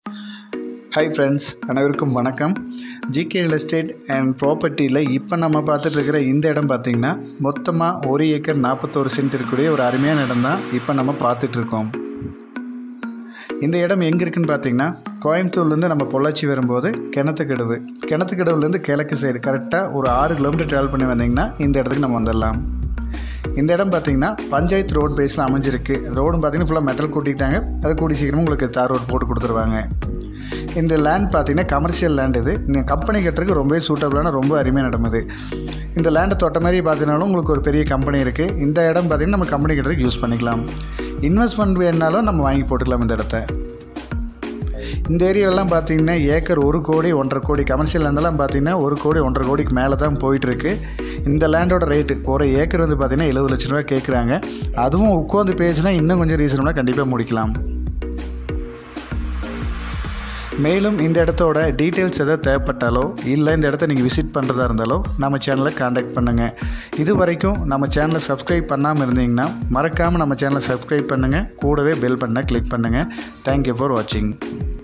hi friends அனைவருக்கும் வணக்கம் G K real estate and ப்ராப்பர்ட்டியில் இப்போ நம்ம பார்த்துட்டு இருக்கிற இந்த இடம் பார்த்திங்கன்னா மொத்தமாக ஒரு ஏக்கர் நாற்பத்தோரு சென்ட் இருக்கக்கூடிய ஒரு அருமையான இடம் தான் இப்போ நம்ம பார்த்துட்ருக்கோம் இந்த இடம் எங்கே இருக்குன்னு பார்த்தீங்கன்னா கோயம்புத்தூர்லேருந்து நம்ம பொள்ளாச்சி வரும்போது கிணத்துக்கடவு கிணத்துக்கடவுலேருந்து கிழக்கு சைடு கரெக்டாக ஒரு ஆறு கிலோமீட்டர் ட்ராவல் பண்ணி வந்தீங்கன்னா இந்த இடத்துக்கு நம்ம வந்துடலாம் இந்த இடம் பார்த்தீங்கன்னா பஞ்சாயத்து ரோட் பேஸில் அமைஞ்சிருக்கு ரோடும் பார்த்தீங்கன்னா ஃபுல்லாக மெட்டல் கூட்டிக்கிட்டாங்க அது கூடி சீக்கிரமாக உங்களுக்கு தார் ரோட் போட்டு கொடுத்துருவாங்க இந்த லேண்ட் பார்த்தீங்கன்னா கமர்ஷியல் லேண்ட் இது நீங்கள் கம்பெனி கட்டுறதுக்கு ரொம்பவே சூட்டபிளான ரொம்ப அருமையான இடம் இது இந்த லேண்டை தொட்ட மாதிரி பார்த்தீங்கன்னாலும் உங்களுக்கு ஒரு பெரிய கம்பெனி இருக்குது இந்த இடம் பார்த்தீங்கன்னா நம்ம கம்பெனி கட்டுறதுக்கு யூஸ் பண்ணிக்கலாம் இன்வெஸ்ட்மெண்ட் வேணுனாலும் நம்ம வாங்கி போட்டுக்கலாம் இந்த இடத்த இந்த ஏரியாலாம் பார்த்தீங்கன்னா ஏக்கர் ஒரு கோடி ஒன்றரை கோடி கமர்ஷியல் லேண்டெல்லாம் பார்த்தீங்கன்னா ஒரு கோடி ஒன்றரை கோடிக்கு மேலே தான் போயிட்டுருக்கு இந்த லேண்டோட ரேட்டு ஒரு ஏக்கர் வந்து பார்த்தீங்கன்னா எழுபது லட்ச ரூபா கேட்குறாங்க அதுவும் உட்காந்து பேசினா இன்னும் கொஞ்சம் ரீசனபிளாக கண்டிப்பாக முடிக்கலாம் மேலும் இந்த இடத்தோட டீட்டெயில்ஸ் எதாவது தேவைப்பட்டாலோ இல்லை இந்த இடத்த நீங்கள் விசிட் பண்ணுறதா இருந்தாலோ நம்ம சேனலை காண்டாக்ட் பண்ணுங்கள் இது வரைக்கும் நம்ம சேனலை சப்ஸ்கிரைப் பண்ணாமல் இருந்தீங்கன்னா மறக்காமல் நம்ம சேனலை சப்ஸ்கிரைப் பண்ணுங்கள் கூடவே பெல் பண்ண கிளிக் பண்ணுங்கள் தேங்க்யூ ஃபார் வாட்சிங்